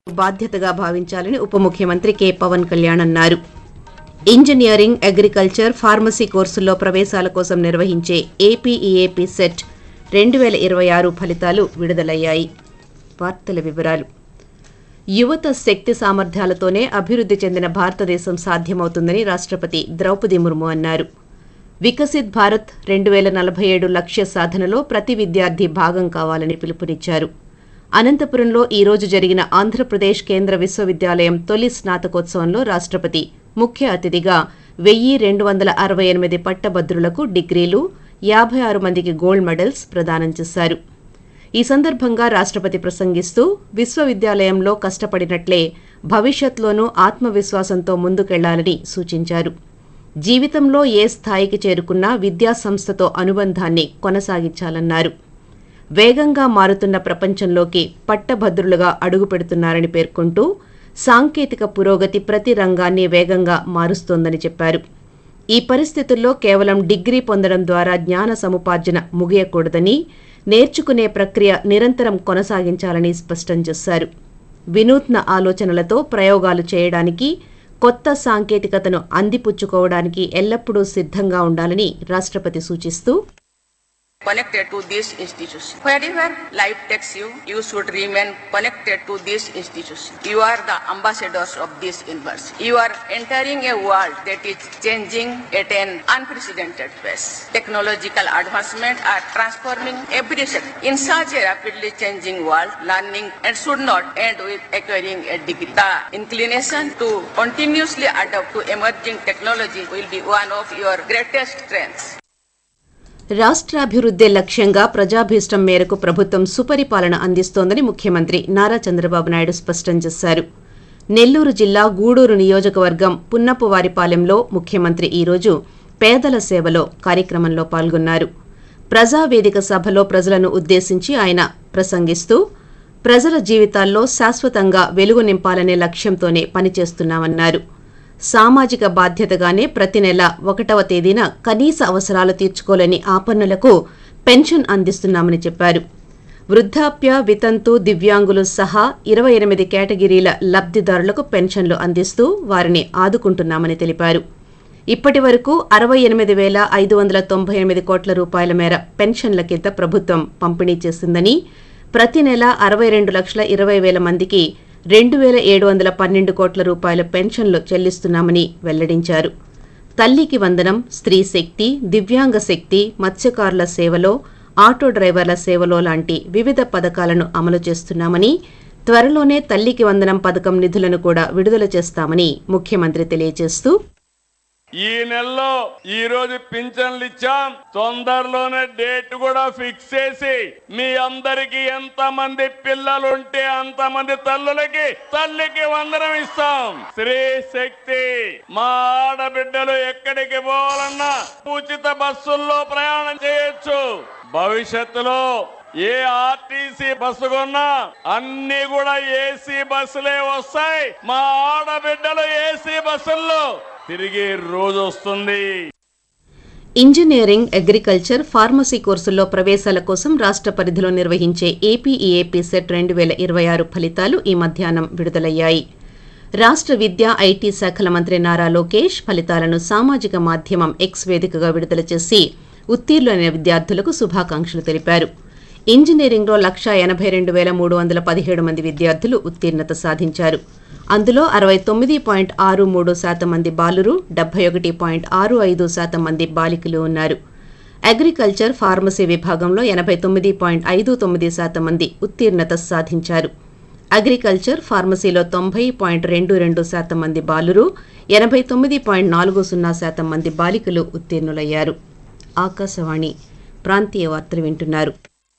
బాధ్యతగా భావించాలని ఉప ముఖ్యమంత్రి కె పవన్ కళ్యాణ్ అన్నారు ఇంజనీరింగ్ అగ్రికల్చర్ ఫార్మసీ కోర్సుల్లో ప్రవేశాల కోసం నిర్వహించే ఏపీఈఏపీ సెట్ రెండు వేల ఇరవై ఆరు ఫలితాలు విడుదలయ్యాయి వార్తల వివరాలు యువత శక్తి సామర్థ్యాలతోనే అభివృద్ధి చెందిన భారతదేశం సాధ్యమవుతుందని రాష్ట్రపతి ద్రౌపది ముర్ము అన్నారు వికసిత్ భారత్ రెండు వేల నలభై ఏడు లక్ష్య సాధనలో ప్రతి విద్యార్థి భాగం కావాలని పిలుపునిచ్చారు అనంతపురంలో ఈ రోజు జరిగిన ఆంధ్రప్రదేశ్ కేంద్ర విశ్వవిద్యాలయం తొలి స్నాతకోత్సవంలో రాష్ట్రపతి ముఖ్య అతిథిగా వెయ్యి రెండు వందల అరవై ఎనిమిది పట్టభద్రులకు డిగ్రీలు యాభై ఆరు మందికి గోల్డ్ మెడల్స్ ప్రదానం చేశారు ఈ సందర్భంగా రాష్ట్రపతి ప్రసంగిస్తూ విశ్వవిద్యాలయంలో కష్టపడినట్లే భవిష్యత్లోనూ ఆత్మవిశ్వాసంతో ముందుకెళ్లాలని సూచించారు జీవితంలో ఏ స్థాయికి చేరుకున్నా విద్యా సంస్థతో అనుబంధాన్ని కొనసాగించాలన్నారు వేగంగా మారుతున్న ప్రపంచంలోకి పట్టభద్రులుగా అడుగుపెడుతున్నారని పేర్కొంటూ సాంకేతిక పురోగతి ప్రతి రంగాన్ని వేగంగా మారుస్తోందని చెప్పారు ఈ పరిస్థితుల్లో కేవలం డిగ్రీ పొందడం ద్వారా జ్ఞాన సముపార్జన ముగియకూడదని నేర్చుకునే ప్రక్రియ నిరంతరం కొనసాగించాలని స్పష్టం చేశారు వినూత్న ఆలోచనలతో ప్రయోగాలు చేయడానికి కొత్త సాంకేతికతను అందిపుచ్చుకోవడానికి ఎల్లప్పుడూ సిద్ధంగా ఉండాలని రాష్ట్రపతి సూచిస్తూ connected to this institution. Wherever life takes you, you should remain connected to this institution. You are the ambassadors of this university. You are entering a world that is changing at an unprecedented pace. Technological advancement are transforming every sector. In such a rapidly changing world, learning and should not end with acquiring a degree. The inclination to continuously adapt to emerging technology will be one of your greatest strengths. రాష్ట్రాభివృద్ధే లక్ష్యంగా ప్రజాభీష్టం మేరకు ప్రభుత్వం సుపరిపాలన అందిస్తోందని ముఖ్యమంత్రి నారా చంద్రబాబు నాయుడు స్పష్టం చేశారు నెల్లూరు జిల్లా గూడూరు నియోజకవర్గం పున్నపువారిపాలెంలో ముఖ్యమంత్రి ఈరోజు పేదల సేవలో కార్యక్రమంలో పాల్గొన్నారు ప్రజావేదిక సభలో ప్రజలను ఉద్దేశించి ఆయన ప్రసంగిస్తూ ప్రజల జీవితాల్లో శాశ్వతంగా వెలుగు నింపాలనే లక్ష్యంతోనే పనిచేస్తున్నామన్నారు సామాజిక బాధ్యతగానే ప్రతి నెల ఒకటవ తేదీన కనీస అవసరాలు తీర్చుకోలేని ఆపన్నులకు పెన్షన్ అందిస్తున్నామని చెప్పారు వృద్ధాప్య వితంతు దివ్యాంగులు సహా ఇరవై ఎనిమిది కేటగిరీల లబ్దిదారులకు పెన్షన్లు అందిస్తూ వారిని ఆదుకుంటున్నామని తెలిపారు ఇప్పటి వరకు అరవై ఎనిమిది వేల ఐదు వందల తొంభై ఎనిమిది కోట్ల రూపాయల మేర పెన్షన్ల కింద ప్రభుత్వం పంపిణీ చేసిందని ప్రతి నెల అరవై రెండు లక్షల ఇరవై వేల మందికి రెండు వేల ఏడు వందల పన్నెండు కోట్ల రూపాయల పెన్షన్లు చెల్లిస్తున్నామని వెల్లడించారు తల్లికి వందనం స్త్రీ శక్తి దివ్యాంగ శక్తి మత్స్యకారుల సేవలో ఆటో డ్రైవర్ల సేవలో లాంటి వివిధ పథకాలను అమలు చేస్తున్నామని త్వరలోనే తల్లికి వందనం పథకం నిధులను కూడా విడుదల చేస్తామని ముఖ్యమంత్రి తెలియజేస్తూ ఈ నెలలో ఈ రోజు పింఛన్లు ఇచ్చాం తొందరలోనే డేట్ కూడా ఫిక్స్ చేసి మీ అందరికి ఎంత మంది పిల్లలు ఉంటే అంత మంది తల్లులకి తల్లికి వందనం ఇస్తాం స్త్రీ శక్తి మా ఆడబిడ్డలు ఎక్కడికి పోవాలన్నా ఉచిత బస్సుల్లో ప్రయాణం చేయొచ్చు భవిష్యత్తులో ఏ ఆర్టీసీ బస్సు కొన్నా అన్ని కూడా ఏసీ బస్సులే వస్తాయి మా ఆడబిడ్డలు ఏసీ బస్సుల్లో తిరిగే రోజు వస్తుంది ఇంజనీరింగ్ అగ్రికల్చర్ ఫార్మసీ కోర్సుల్లో ప్రవేశాల కోసం రాష్ట్ర పరిధిలో నిర్వహించే ఏపీఈఏపీ సెట్ రెండు వేల ఇరవై ఆరు ఫలితాలు ఈ మధ్యాహ్నం విడుదలయ్యాయి రాష్ట్ర విద్యా ఐటీ శాఖల మంత్రి నారా లోకేష్ ఫలితాలను సామాజిక మాధ్యమం ఎక్స్ వేదికగా విడుదల చేసి ఉత్తీర్ణులైన విద్యార్థులకు శుభాకాంక్షలు తెలిపారు ఇంజనీరింగ్లో లక్షా ఎనభై రెండు వేల మూడు వందల పదిహేడు మంది విద్యార్థులు ఉత్తీర్ణత సాధించారు అందులో అరవై తొమ్మిది పాయింట్ ఆరు మూడు శాతం మంది బాలురు డెబ్బై ఒకటి పాయింట్ ఆరు ఐదు శాతం మంది బాలికలు ఉన్నారు అగ్రికల్చర్ ఫార్మసీ విభాగంలో ఎనభై తొమ్మిది పాయింట్ ఐదు తొమ్మిది శాతం మంది ఉత్తీర్ణత సాధించారు అగ్రికల్చర్ ఫార్మసీలో తొంభై పాయింట్ రెండు రెండు శాతం మంది బాలురు ఎనభై తొమ్మిది పాయింట్ నాలుగు సున్నా శాతం మంది బాలికలు ఉత్తీర్ణులయ్యారు ఆకాశవాణి ప్రాంతీయ వార్తలు వింటున్నారు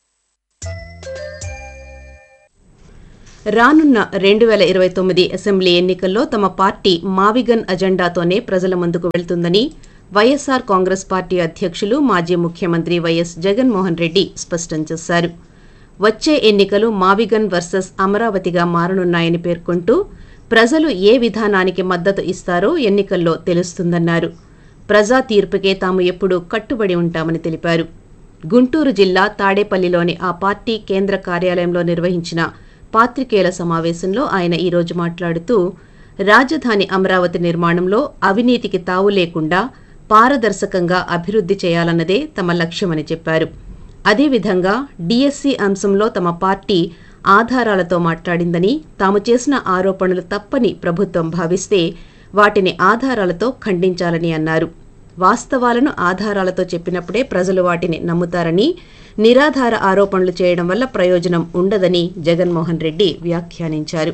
రానున్న రెండు వేల ఇరవై తొమ్మిది అసెంబ్లీ ఎన్నికల్లో తమ పార్టీ మావిగన్ అజెండాతోనే ప్రజల ముందుకు వెళ్తుందని వైఎస్సార్ కాంగ్రెస్ పార్టీ అధ్యక్షులు మాజీ ముఖ్యమంత్రి వైఎస్ జగన్మోహన్ రెడ్డి స్పష్టం చేశారు వచ్చే ఎన్నికలు మావిగన్ వర్సెస్ అమరావతిగా మారనున్నాయని పేర్కొంటూ ప్రజలు ఏ విధానానికి మద్దతు ఇస్తారో ఎన్నికల్లో తెలుస్తుందన్నారు ప్రజా తీర్పుకే తాము ఎప్పుడూ కట్టుబడి ఉంటామని తెలిపారు గుంటూరు జిల్లా తాడేపల్లిలోని ఆ పార్టీ కేంద్ర కార్యాలయంలో నిర్వహించిన పాత్రికేయుల సమావేశంలో ఆయన ఈరోజు మాట్లాడుతూ రాజధాని అమరావతి నిర్మాణంలో అవినీతికి తావు లేకుండా పారదర్శకంగా అభివృద్ధి చేయాలన్నదే తమ లక్ష్యమని చెప్పారు అదేవిధంగా డిఎస్సి అంశంలో తమ పార్టీ ఆధారాలతో మాట్లాడిందని తాము చేసిన ఆరోపణలు తప్పని ప్రభుత్వం భావిస్తే వాటిని ఆధారాలతో ఖండించాలని అన్నారు వాస్తవాలను ఆధారాలతో చెప్పినప్పుడే ప్రజలు వాటిని నమ్ముతారని నిరాధార ఆరోపణలు చేయడం వల్ల ప్రయోజనం ఉండదని జగన్మోహన్ రెడ్డి వ్యాఖ్యానించారు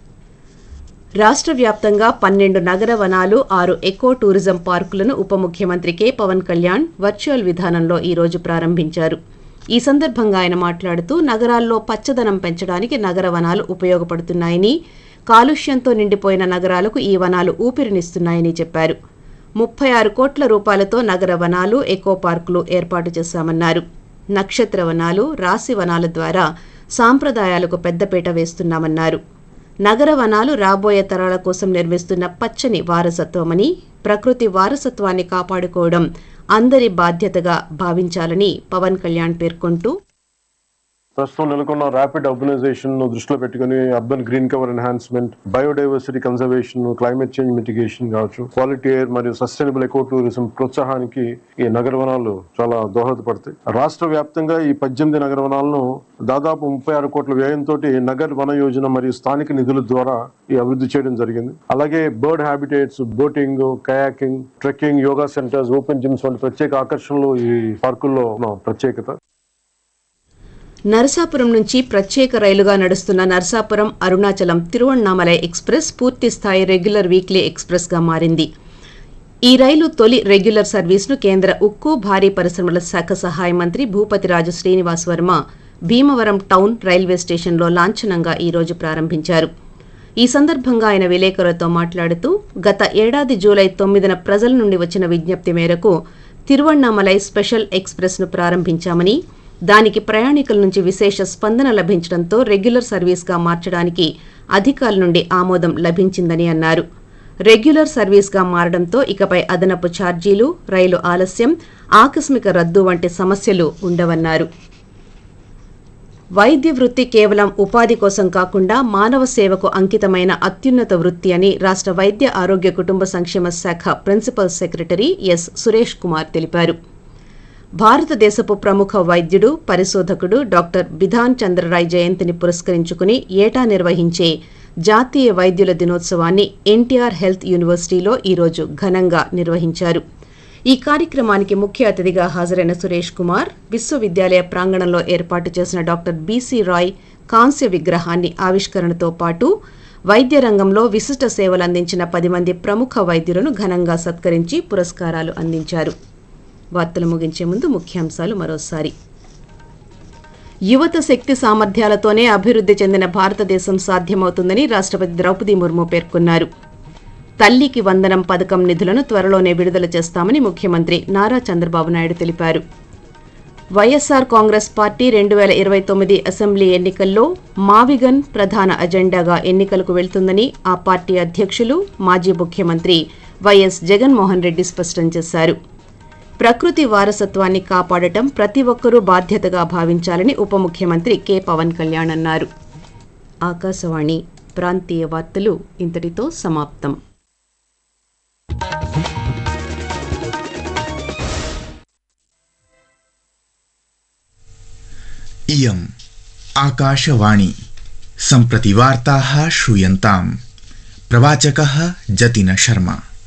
రాష్ట్ర వ్యాప్తంగా పన్నెండు నగర వనాలు ఆరు ఎకో టూరిజం పార్కులను ఉప ముఖ్యమంత్రి కె పవన్ కళ్యాణ్ వర్చువల్ విధానంలో ఈరోజు ప్రారంభించారు ఈ సందర్భంగా ఆయన మాట్లాడుతూ నగరాల్లో పచ్చదనం పెంచడానికి నగర వనాలు ఉపయోగపడుతున్నాయని కాలుష్యంతో నిండిపోయిన నగరాలకు ఈ వనాలు ఊపిరినిస్తున్నాయని చెప్పారు ముప్పై ఆరు కోట్ల రూపాయలతో నగర వనాలు ఎకో పార్కులు ఏర్పాటు చేశామన్నారు నక్షత్ర వనాలు రాశి వనాల ద్వారా సాంప్రదాయాలకు పెద్దపీట వేస్తున్నామన్నారు నగర వనాలు రాబోయే తరాల కోసం నిర్మిస్తున్న పచ్చని వారసత్వమని ప్రకృతి వారసత్వాన్ని కాపాడుకోవడం అందరి బాధ్యతగా భావించాలని పవన్ కళ్యాణ్ పేర్కొంటూ ప్రస్తుతం నెలకొన్న ర్యాపిడ్ అర్బనైజేషన్ ను దృష్టిలో పెట్టుకుని urban green cover enhancement biodiversity conservation climate change mitigation కావచ్చు క్వాలిటీ ఎయిర్ మరియు సస్టైనబుల్ ఎకో టూరిజం ప్రోత్సాహానికి ఈ నగరవనాలు చాలా దోహదపడతాయి రాష్ట్ర వ్యాప్తంగా ఈ పద్దెనిమిది నగరవనాలను దాదాపు ముప్పై ఆరు కోట్ల వ్యయంతో నగర్ వన యోజన మరియు స్థానిక నిధుల ద్వారా ఈ అభివృద్ధి చేయడం జరిగింది అలాగే bird habitats boating kayaking trekking yoga centres open gyms వంటి ప్రత్యేక ఆకర్షణలు ఈ పార్కుల్లో ఉన్న ప్రత్యేకత నరసాపురం నుంచి ప్రత్యేక రైలుగా నడుస్తున్న నరసాపురం అరుణాచలం తిరువణ్ణామలై ఎక్స్ప్రెస్ పూర్తి స్థాయి రెగ్యులర్ వీక్లీ ఎక్స్ప్రెస్గా మారింది ఈ రైలు తొలి రెగ్యులర్ సర్వీస్ను కేంద్ర ఉక్కు భారీ పరిశ్రమల శాఖ సహాయ మంత్రి భూపతిరాజు శ్రీనివాస్ వర్మ భీమవరం టౌన్ రైల్వే స్టేషన్లో లాంఛనంగా ఈ రోజు ప్రారంభించారు ఈ సందర్భంగా ఆయన విలేకరులతో మాట్లాడుతూ గత ఏడాది జూలై తొమ్మిదిన ప్రజల నుండి వచ్చిన విజ్ఞప్తి మేరకు తిరువణ్ణామలై స్పెషల్ ఎక్స్ప్రెస్ను ప్రారంభించామని దానికి ప్రయాణికుల నుంచి విశేష స్పందన లభించడంతో రెగ్యులర్ సర్వీస్గా మార్చడానికి అధికారుల నుండి ఆమోదం లభించిందని అన్నారు రెగ్యులర్ సర్వీస్గా మారడంతో ఇకపై అదనపు ఛార్జీలు రైలు ఆలస్యం ఆకస్మిక రద్దు వంటి సమస్యలు ఉండవన్నారు వైద్య వృత్తి కేవలం ఉపాధి కోసం కాకుండా మానవ సేవకు అంకితమైన అత్యున్నత వృత్తి అని రాష్ట్ర వైద్య ఆరోగ్య కుటుంబ సంక్షేమ శాఖ principal secretary S Suresh Kumar తెలిపారు భారతదేశపు ప్రముఖ వైద్యుడు పరిశోధకుడు డాక్టర్ బిధాన్ చంద్రరాయ్ జయంతిని పురస్కరించుకుని ఏటా నిర్వహించే జాతీయ వైద్యుల దినోత్సవాన్ని ఎన్టీఆర్ హెల్త్ యూనివర్సిటీలో ఈరోజు ఘనంగా నిర్వహించారు ఈ కార్యక్రమానికి ముఖ్య అతిథిగా హాజరైన సురేష్ కుమార్ విశ్వవిద్యాలయ ప్రాంగణంలో ఏర్పాటు చేసిన డాక్టర్ బీసీ రాయ్ కాంస్య విగ్రహాన్ని ఆవిష్కరణతో పాటు వైద్య రంగంలో విశిష్ట సేవలందించిన పది మంది ప్రముఖ వైద్యులను ఘనంగా సత్కరించి పురస్కారాలు అందించారు వార్తలు ముగించే ముందు ముఖ్యాంశాలు మరోసారి యువత శక్తి సామర్థ్యాలతోనే అభివృద్ధి చెందిన భారతదేశం సాధ్యమవుతుందని రాష్ట్రపతి ద్రౌపది ముర్ము పేర్కొన్నారు తల్లికి వందనం పథకం నిధులను త్వరలోనే విడుదల చేస్తామని ముఖ్యమంత్రి నారా చంద్రబాబు నాయుడు తెలిపారు వైఎస్సార్ కాంగ్రెస్ పార్టీ రెండు వేల ఇరవై తొమ్మిది అసెంబ్లీ ఎన్నికల్లో మావిగన్ ప్రధాన అజెండాగా ఎన్నికలకు వెళ్తుందని ఆ పార్టీ అధ్యక్షులు మాజీ ముఖ్యమంత్రి వైఎస్ జగన్మోహన్ రెడ్డి స్పష్టం చేశారు ప్రకృతి వారసత్వాన్ని కాపాడటం ప్రతి ఒక్కరూ బాధ్యతగా భావించాలని ఉప ముఖ్యమంత్రి కె పవన్ కళ్యాణ్ అన్నారు ఆకాశవాణి ప్రాంతీయ వార్తలు ఇంతటితో సమాప్తం इयम् आकाशवाणी सम्प्रति वार्ताः श्रूयन्ताम् प्रवाचकः जतिन शर्मा